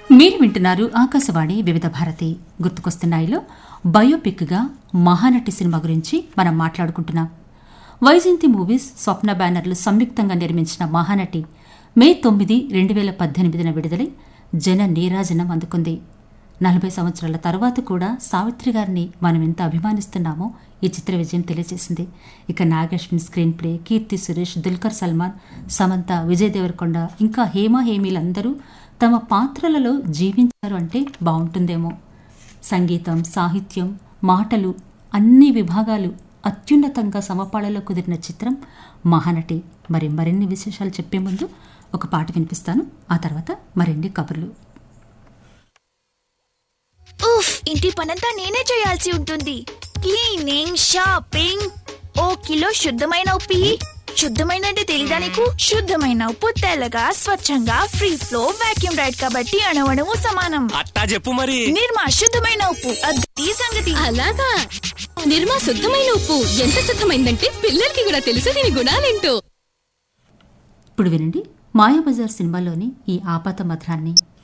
మీరు వింటున్నారు ఆకాశవాణి వివిధ భారతి గుర్తుకొస్తున్నాయిలో బయోపిక్గా మహానటి సినిమా గురించి మనం మాట్లాడుకుంటున్నాం వైజయంతి మూవీస్ స్వప్న బ్యానర్లు సంయుక్తంగా నిర్మించిన మహానటి మే తొమ్మిది రెండు వేల పద్దెనిమిదిన విడుదలై జన నీరాజనం అందుకుంది నలభై సంవత్సరాల తర్వాత కూడా సావిత్రి గారిని మనం ఎంత అభిమానిస్తున్నామో ఈ చిత్ర విజయం తెలియజేసింది ఇక నాగేశ్వన్ స్క్రీన్ ప్లే కీర్తి సురేష్ దుల్కర్ సల్మాన్ సమంత విజయ్ దేవరకొండ ఇంకా హేమ హేమీలందరూ తమ పాత్రలలో జీవించారు అంటే బాగుంటుందేమో సంగీతం సాహిత్యం మాటలు అన్ని విభాగాలు అత్యున్నతంగా సమపాళలో కుదిరిన చిత్రం మహానటి మరి మరిన్ని విశేషాలు చెప్పే ముందు ఒక పాట వినిపిస్తాను ఆ తర్వాత మరిన్ని కబుర్లు ఉఫ్ ఇంటి పనంతా నేనే చేయాల్సి ఉంటుంది క్లీనింగ్ షాపింగ్ ఓ కిలో శుద్ధమైన ఉప్పి శుద్ధమైన అంటే తెలీదా నీకు శుద్ధమైన ఉప్పు తెల్లగా స్వచ్ఛంగా ఫ్రీ ఫ్లో వాక్యూమ్ రైడ్ కాబట్టి అణవణము సమానం అట్టా చెప్పు మరి నిర్మా శుద్ధమైన ఉప్పు అద్ది సంగతి అలాగా నిర్మా శుద్ధమైన ఉప్పు ఎంత శుద్ధమైందంటే పిల్లలకి కూడా తెలుసు దీని గుణాలేంటో ఇప్పుడు వినండి మాయాబజార్ సినిమాలోని ఈ ఆపాత మధురాన్ని